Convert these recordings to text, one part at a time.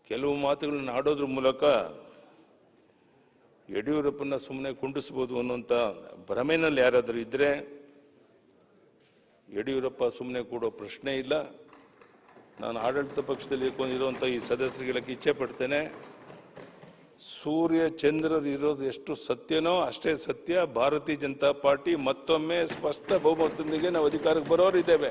ಕೆಲವು ಮಾತುಗಳನ್ನು ಆಡೋದ್ರ ಮೂಲಕ ಯಡಿಯೂರಪ್ಪನ ಸುಮ್ಮನೆ ಕುಂಡಿಸ್ಬೋದು ಅನ್ನುವಂಥ ಭ್ರಮೆನಲ್ಲಿ ಯಾರಾದರೂ ಇದ್ದರೆ ಯಡಿಯೂರಪ್ಪ ಸುಮ್ಮನೆ ಕೂಡೋ ಪ್ರಶ್ನೆ ಇಲ್ಲ ನಾನು ಆಡಳಿತ ಪಕ್ಷದಲ್ಲಿ ಇರುವಂಥ ಈ ಸದಸ್ಯರಿಗೆ ಇಚ್ಛೆ ಪಡ್ತೇನೆ ಸೂರ್ಯ ಚಂದ್ರರು ಇರೋದು ಎಷ್ಟು ಸತ್ಯನೋ ಅಷ್ಟೇ ಸತ್ಯ ಭಾರತೀಯ ಜನತಾ ಪಾರ್ಟಿ ಮತ್ತೊಮ್ಮೆ ಸ್ಪಷ್ಟ ಬಹುಮತದೊಂದಿಗೆ ನಾವು ಅಧಿಕಾರಕ್ಕೆ ಬರೋರಿದ್ದೇವೆ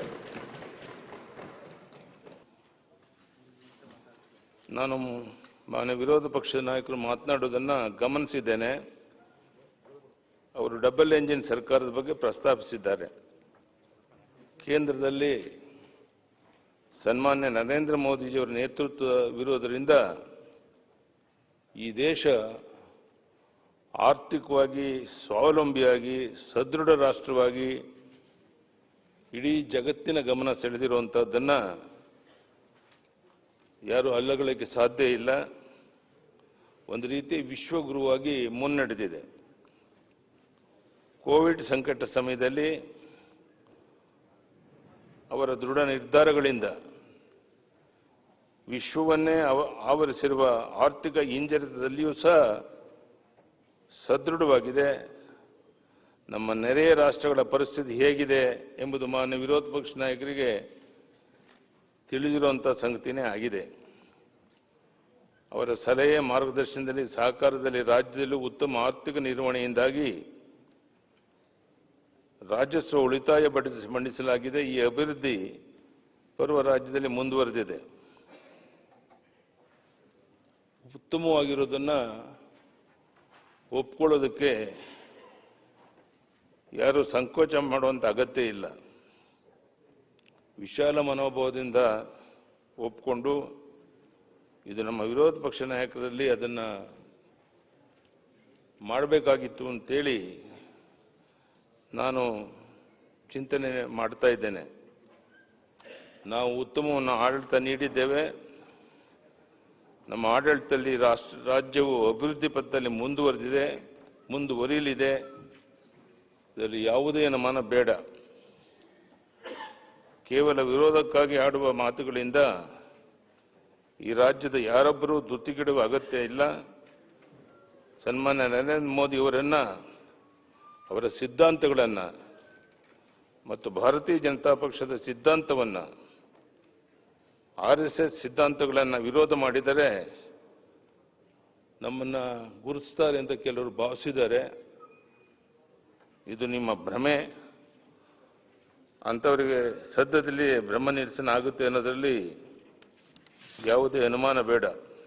ನಾನು ಮಾನ್ಯ ವಿರೋಧ ಪಕ್ಷದ ನಾಯಕರು ಮಾತನಾಡೋದನ್ನ ಗಮನಿಸಿದ್ದೇನೆ ಅವರು ಡಬಲ್ ಎಂಜಿನ್ ಸರ್ಕಾರದ ಬಗ್ಗೆ ಪ್ರಸ್ತಾಪಿಸಿದ್ದಾರೆ ಕೇಂದ್ರದಲ್ಲಿ ಸನ್ಮಾನ್ಯ ನರೇಂದ್ರ ಮೋದಿಜಿಯವರ ನೇತೃತ್ವವಿರುವುದರಿಂದ ಈ ದೇಶ ಆರ್ಥಿಕವಾಗಿ ಸ್ವಾವಲಂಬಿಯಾಗಿ ಸದೃಢ ರಾಷ್ಟ್ರವಾಗಿ ಇಡೀ ಜಗತ್ತಿನ ಗಮನ ಸೆಳೆದಿರುವಂಥದ್ದನ್ನು ಯಾರು ಅಲ್ಲಗಳಿಗೆ ಸಾಧ್ಯ ಇಲ್ಲ ಒಂದು ರೀತಿ ವಿಶ್ವಗುರುವಾಗಿ ಮುನ್ನಡೆದಿದೆ ಕೋವಿಡ್ ಸಂಕಟ ಸಮಯದಲ್ಲಿ ಅವರ ದೃಢ ನಿರ್ಧಾರಗಳಿಂದ ವಿಶ್ವವನ್ನೇ ಆವ- ಆವರಿಸಿರುವ ಆರ್ಥಿಕ ಹಿಂಜರಿತದಲ್ಲಿಯೂ ಸಹ ಸದೃಢವಾಗಿದೆ ನಮ್ಮ ನೆರೆಯ ರಾಷ್ಟ್ರಗಳ ಪರಿಸ್ಥಿತಿ ಹೇಗಿದೆ ಎಂಬುದು ಮಾನ್ಯ ವಿರೋಧ ಪಕ್ಷ ನಾಯಕರಿಗೆ ತಿಳಿದಿರುವಂಥ ಸಂಗತಿನೇ ಆಗಿದೆ ಅವರ ಸಲಹೆ ಮಾರ್ಗದರ್ಶನದಲ್ಲಿ ಸಹಕಾರದಲ್ಲಿ ರಾಜ್ಯದಲ್ಲೂ ಉತ್ತಮ ಆರ್ಥಿಕ ನಿರ್ವಹಣೆಯಿಂದಾಗಿ ರಾಜಸ್ವ ಉಳಿತಾಯ ಬಡಿಸಿ ಮಂಡಿಸಲಾಗಿದೆ ಈ ಅಭಿವೃದ್ಧಿ ಬರುವ ರಾಜ್ಯದಲ್ಲಿ ಮುಂದುವರೆದಿದೆ ಉತ್ತಮವಾಗಿರೋದನ್ನ ಒಪ್ಕೊಳ್ಳೋದಕ್ಕೆ ಯಾರು ಸಂಕೋಚ ಮಾಡುವಂಥ ಅಗತ್ಯ ಇಲ್ಲ ವಿಶಾಲ ಮನೋಭಾವದಿಂದ ಒಪ್ಕೊಂಡು ಇದು ನಮ್ಮ ವಿರೋಧ ಪಕ್ಷ ನಾಯಕರಲ್ಲಿ ಅದನ್ನು ಮಾಡಬೇಕಾಗಿತ್ತು ಅಂತೇಳಿ ನಾನು ಚಿಂತನೆ ಮಾಡ್ತಾ ಇದ್ದೇನೆ ನಾವು ಉತ್ತಮವನ್ನು ಆಡಳಿತ ನೀಡಿದ್ದೇವೆ ನಮ್ಮ ಆಡಳಿತದಲ್ಲಿ ರಾಷ್ಟ್ರ ರಾಜ್ಯವು ಅಭಿವೃದ್ಧಿ ಪಥದಲ್ಲಿ ಮುಂದುವರೆದಿದೆ ಮುಂದುವರಿಯಲಿದೆ ಇದರಲ್ಲಿ ಯಾವುದೇ ಅನುಮಾನ ಬೇಡ ಕೇವಲ ವಿರೋಧಕ್ಕಾಗಿ ಆಡುವ ಮಾತುಗಳಿಂದ ಈ ರಾಜ್ಯದ ಯಾರೊಬ್ಬರೂ ದುತ್ತಿಗಿಡುವ ಅಗತ್ಯ ಇಲ್ಲ ಸನ್ಮಾನ್ಯ ನರೇಂದ್ರ ಮೋದಿ ಅವರನ್ನ ಅವರ ಸಿದ್ಧಾಂತಗಳನ್ನು ಮತ್ತು ಭಾರತೀಯ ಜನತಾ ಪಕ್ಷದ ಸಿದ್ಧಾಂತವನ್ನು ಆರ್ ಎಸ್ ಎಸ್ ಸಿದ್ಧಾಂತಗಳನ್ನು ವಿರೋಧ ಮಾಡಿದರೆ ನಮ್ಮನ್ನು ಗುರುತಿಸ್ತಾರೆ ಅಂತ ಕೆಲವರು ಭಾವಿಸಿದ್ದಾರೆ ಇದು ನಿಮ್ಮ ಭ್ರಮೆ ಅಂಥವರಿಗೆ ಸದ್ಯದಲ್ಲಿ ಬ್ರಹ್ಮ ನಿರಸನ ಆಗುತ್ತೆ ಅನ್ನೋದರಲ್ಲಿ ಯಾವುದೇ ಅನುಮಾನ ಬೇಡ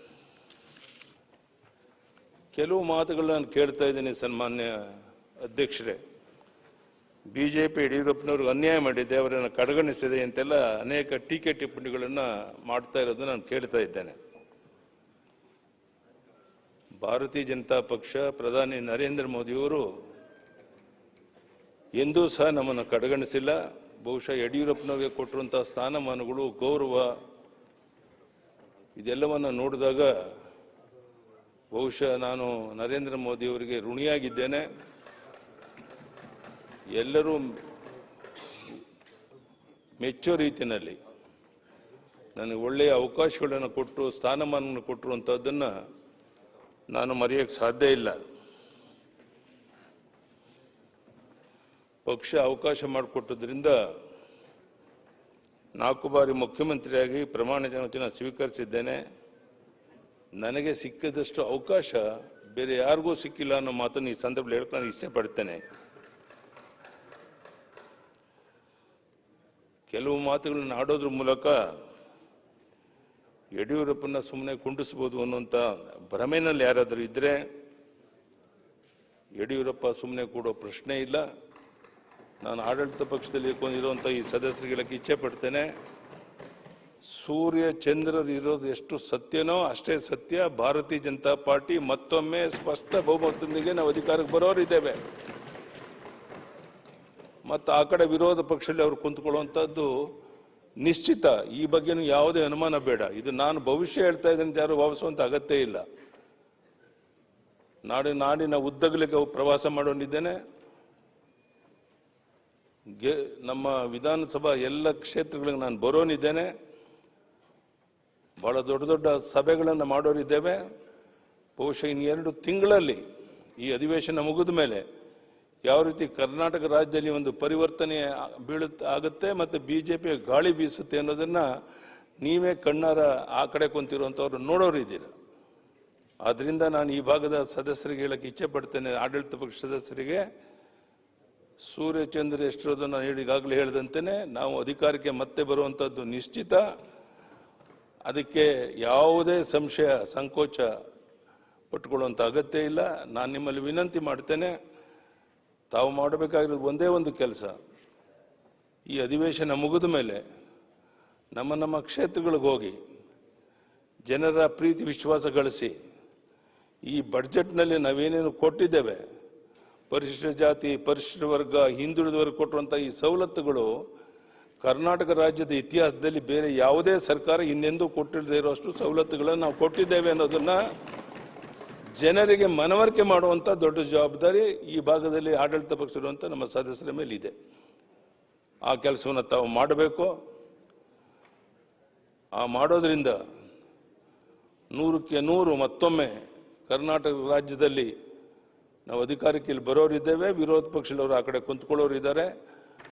ಕೆಲವು ಮಾತುಗಳನ್ನ ನಾನು ಕೇಳ್ತಾ ಇದ್ದೀನಿ ಸನ್ಮಾನ್ಯ ಅಧ್ಯಕ್ಷರೇ ಬಿಜೆಪಿ ಯಡಿಯೂರಪ್ಪನವ್ರಿಗೆ ಅನ್ಯಾಯ ಮಾಡಿದೆ ಅವರನ್ನು ಕಡೆಗಣಿಸಿದೆ ಅಂತೆಲ್ಲ ಅನೇಕ ಟೀಕೆ ಟಿಪ್ಪಣಿಗಳನ್ನು ಮಾಡ್ತಾ ಇರೋದನ್ನ ನಾನು ಕೇಳ್ತಾ ಇದ್ದೇನೆ ಭಾರತೀಯ ಜನತಾ ಪಕ್ಷ ಪ್ರಧಾನಿ ನರೇಂದ್ರ ಮೋದಿಯವರು ಎಂದೂ ಸಹ ನಮ್ಮನ್ನು ಕಡೆಗಣಿಸಿಲ್ಲ ಬಹುಶಃ ಯಡಿಯೂರಪ್ಪನವರಿಗೆ ಕೊಟ್ಟಿರುವಂತಹ ಸ್ಥಾನಮಾನಗಳು ಗೌರವ ಇದೆಲ್ಲವನ್ನು ನೋಡಿದಾಗ ಬಹುಶಃ ನಾನು ನರೇಂದ್ರ ಮೋದಿಯವರಿಗೆ ಋಣಿಯಾಗಿದ್ದೇನೆ ಎಲ್ಲರೂ ಮೆಚ್ಚೋ ರೀತಿಯಲ್ಲಿ ನನಗೆ ಒಳ್ಳೆಯ ಅವಕಾಶಗಳನ್ನು ಕೊಟ್ಟು ಸ್ಥಾನಮಾನವನ್ನು ಕೊಟ್ಟಿರುವಂಥದ್ದನ್ನು ನಾನು ಮರೆಯೋಕ್ಕೆ ಸಾಧ್ಯ ಇಲ್ಲ ಪಕ್ಷ ಅವಕಾಶ ಮಾಡಿಕೊಟ್ಟದ್ರಿಂದ ನಾಲ್ಕು ಬಾರಿ ಮುಖ್ಯಮಂತ್ರಿಯಾಗಿ ಪ್ರಮಾಣ ವಚನ ಸ್ವೀಕರಿಸಿದ್ದೇನೆ ನನಗೆ ಸಿಕ್ಕಿದಷ್ಟು ಅವಕಾಶ ಬೇರೆ ಯಾರಿಗೂ ಸಿಕ್ಕಿಲ್ಲ ಅನ್ನೋ ಮಾತನ್ನು ಈ ಸಂದರ್ಭದಲ್ಲಿ ಹೇಳಕ್ಕೆ ನಾನು ಇಷ್ಟಪಡ್ತೇನೆ ಕೆಲವು ಮಾತುಗಳನ್ನು ಆಡೋದ್ರ ಮೂಲಕ ಯಡಿಯೂರಪ್ಪನ ಸುಮ್ಮನೆ ಕುಂಡಿಸ್ಬೋದು ಅನ್ನುವಂಥ ಭ್ರಮೆನಲ್ಲಿ ಯಾರಾದರೂ ಇದ್ದರೆ ಯಡಿಯೂರಪ್ಪ ಸುಮ್ಮನೆ ಕೂಡೋ ಪ್ರಶ್ನೆ ಇಲ್ಲ ನಾನು ಆಡಳಿತ ಪಕ್ಷದಲ್ಲಿ ಇರುವಂಥ ಈ ಸದಸ್ಯರಿಗೆ ಇಚ್ಛೆ ಪಡ್ತೇನೆ ಸೂರ್ಯ ಚಂದ್ರರು ಇರೋದು ಎಷ್ಟು ಸತ್ಯನೋ ಅಷ್ಟೇ ಸತ್ಯ ಭಾರತೀಯ ಜನತಾ ಪಾರ್ಟಿ ಮತ್ತೊಮ್ಮೆ ಸ್ಪಷ್ಟ ಬಹುಮತದೊಂದಿಗೆ ನಾವು ಅಧಿಕಾರಕ್ಕೆ ಬರೋರಿದ್ದೇವೆ ಮತ್ತು ಆ ಕಡೆ ವಿರೋಧ ಪಕ್ಷದಲ್ಲಿ ಅವರು ಕುಂತ್ಕೊಳ್ಳುವಂಥದ್ದು ನಿಶ್ಚಿತ ಈ ಬಗ್ಗೆನೂ ಯಾವುದೇ ಅನುಮಾನ ಬೇಡ ಇದು ನಾನು ಭವಿಷ್ಯ ಹೇಳ್ತಾ ಇದ್ದೀನಿ ಅಂತ ಯಾರು ಭಾವಿಸುವಂತ ಅಗತ್ಯ ಇಲ್ಲ ನಾಡಿ ನಾಡಿನ ಉದ್ದಗಲಿಗೆ ಪ್ರವಾಸ ಮಾಡೋನಿದ್ದೇನೆ ಗೆ ನಮ್ಮ ವಿಧಾನಸಭಾ ಎಲ್ಲ ಕ್ಷೇತ್ರಗಳಿಗೆ ನಾನು ಬರೋನಿದ್ದೇನೆ ಬಹಳ ದೊಡ್ಡ ದೊಡ್ಡ ಸಭೆಗಳನ್ನು ಮಾಡೋರಿದ್ದೇವೆ ಬಹುಶಃ ಇನ್ನೆರಡು ತಿಂಗಳಲ್ಲಿ ಈ ಅಧಿವೇಶನ ಮುಗಿದ ಮೇಲೆ ಯಾವ ರೀತಿ ಕರ್ನಾಟಕ ರಾಜ್ಯದಲ್ಲಿ ಒಂದು ಪರಿವರ್ತನೆ ಆ- ಬೀಳುತ್ತೆ ಆಗುತ್ತೆ ಮತ್ತು ಬಿ ಜೆ ಪಿ ಗಾಳಿ ಬೀಸುತ್ತೆ ಅನ್ನೋದನ್ನ ನೀವೇ ಕಣ್ಣಾರ ಆ ಕಡೆ ಕುಂತಿರುವಂಥವ್ರು ನೋಡೋರಿದ್ದೀರ ಆದ್ರಿಂದ ನಾನು ಈ ಭಾಗದ ಸದಸ್ಯರಿಗೆ ಹೇಳಕ್ಕೆ ಇಚ್ಛೆ ಪಡ್ತೇನೆ ಆಡಳಿತ ಪಕ್ಷ ಸದಸ್ಯರಿಗೆ ಸೂರ್ಯಚಂದ್ರ ಎಷ್ಟಿರೋದು ನಾನು ಹೇಳಿ ಈಗಾಗಲೇ ಹೇಳಿದಂತೆಯೇ ನಾವು ಅಧಿಕಾರಕ್ಕೆ ಮತ್ತೆ ಬರುವಂಥದ್ದು ನಿಶ್ಚಿತ ಅದಕ್ಕೆ ಯಾವುದೇ ಸಂಶಯ ಸಂಕೋಚ ಪಟ್ಟುಕೊಳ್ಳುವಂಥ ಅಗತ್ಯ ಇಲ್ಲ ನಾನು ನಿಮ್ಮಲ್ಲಿ ವಿನಂತಿ ಮಾಡ್ತೇನೆ ತಾವು ಮಾಡಬೇಕಾಗಿರೋದು ಒಂದೇ ಒಂದು ಕೆಲಸ ಈ ಅಧಿವೇಶನ ಮುಗಿದ ಮೇಲೆ ನಮ್ಮ ನಮ್ಮ ಕ್ಷೇತ್ರಗಳಿಗೆ ಹೋಗಿ ಜನರ ಪ್ರೀತಿ ವಿಶ್ವಾಸ ಗಳಿಸಿ ಈ ಬಡ್ಜೆಟ್ನಲ್ಲಿ ನಾವೇನೇನು ಕೊಟ್ಟಿದ್ದೇವೆ ಪರಿಶಿಷ್ಟ ಜಾತಿ ಪರಿಶಿಷ್ಟ ವರ್ಗ ಹಿಂದುಳಿದ ವರ್ಗ ಕೊಟ್ಟಿರುವಂಥ ಈ ಸವಲತ್ತುಗಳು ಕರ್ನಾಟಕ ರಾಜ್ಯದ ಇತಿಹಾಸದಲ್ಲಿ ಬೇರೆ ಯಾವುದೇ ಸರ್ಕಾರ ಇನ್ನೆಂದೂ ಕೊಟ್ಟಿಲ್ಲದೆ ಇರುವಷ್ಟು ಸವಲತ್ತುಗಳನ್ನು ನಾವು ಕೊಟ್ಟಿದ್ದೇವೆ ಅನ್ನೋದನ್ನ ಜನರಿಗೆ ಮನವರಿಕೆ ಮಾಡುವಂಥ ದೊಡ್ಡ ಜವಾಬ್ದಾರಿ ಈ ಭಾಗದಲ್ಲಿ ಆಡಳಿತ ಪಕ್ಷ ಇರುವಂಥ ನಮ್ಮ ಸದಸ್ಯರ ಮೇಲೆ ಇದೆ ಆ ಕೆಲಸವನ್ನು ತಾವು ಮಾಡಬೇಕು ಆ ಮಾಡೋದ್ರಿಂದ ನೂರಕ್ಕೆ ನೂರು ಮತ್ತೊಮ್ಮೆ ಕರ್ನಾಟಕ ರಾಜ್ಯದಲ್ಲಿ ನಾವು ಅಧಿಕಾರಕ್ಕೆ ಇಲ್ಲಿ ಬರೋರಿದ್ದೇವೆ ವಿರೋಧ ಪಕ್ಷದವರು ಆ ಕಡೆ ಕುಂತ್ಕೊಳ್ಳೋರು ಇದ್ದಾರೆ